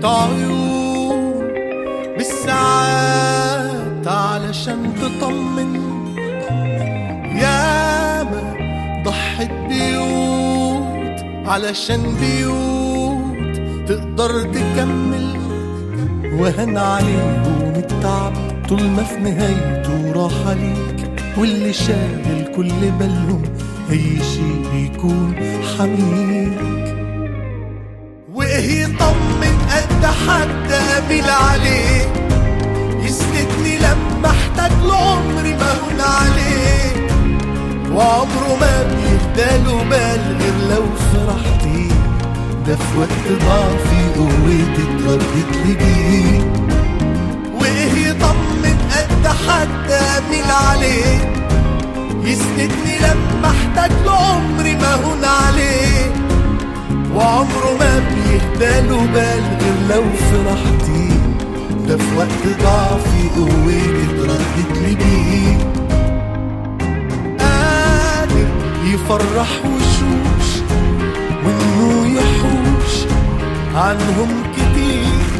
سهرة عيون بالساعات علشان تطمن ياما ضحت بيوت علشان بيوت تقدر تكمل وهن عليهم التعب طول ما في نهايته راحة ليك واللي شاغل كل بالهم أي شي بيكون حميك وإيه يطمن قد حد قابل عليه يسندني لما احتاج لعمري ما هون عليه وعمره ما بيهداله بال غير لو فرحتي ده في وقت ضعفي قوتي اتردت لي بيه وايه يطمن قد حد اميل عليه يسندني لما احتاج لعمري ما هون عليه وعمره ما بيهداله بال غير لو فرحتي ده في وقت ضعفي قوتي اتردت لي بيه قادر يفرح وشوش وانه يحوش عنهم كتير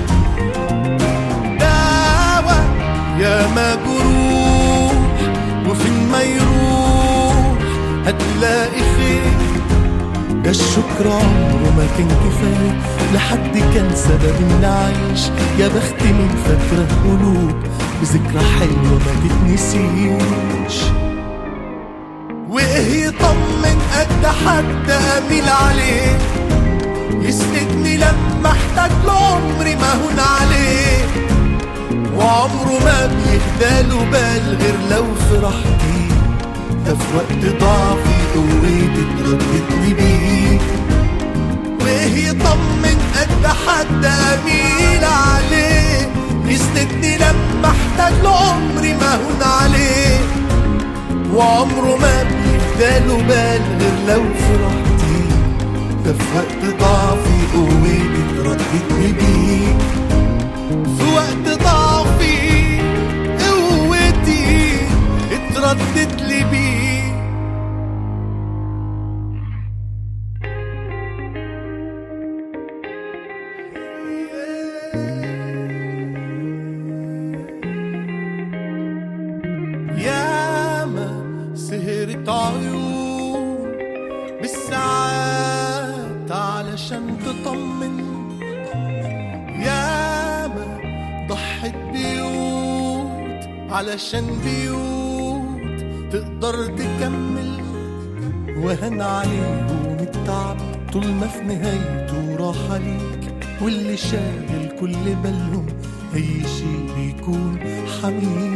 دعوة يا ما جروح وفين ما يروح هتلاقي خير ده الشكر عمره ما كان كفاية لحد كان سبب إني عايش يا بخت من فاكرة قلوب بذكرى حلوة ما تتنسيش وايه يطمن قد حد اميل عليه يسندني لما احتاج لعمري ما هون عليه وعمره ما بيهداله بال غير لو فرحتي ده في وقت ضعفي قوتي اتردت لي بيه وايه يطمن قد حد اميل عليه يسندني لما احتاج لعمري ما هون عليه وعمره ما بيهداله بال غير لو فرحتي ده في وقت ضعفي قوتي اتردت لي بيه في وقت ضعفي قوتي اتردت لي بيه ياما سهرت عيون بالساعات علشان تطمن ياما ضحت بيوت علشان بيوت تقدر تكمل وهن عليهم التعب طول ما في نهايته راحة ليك واللي شاغل كل بالهم أي شي بيكون حميد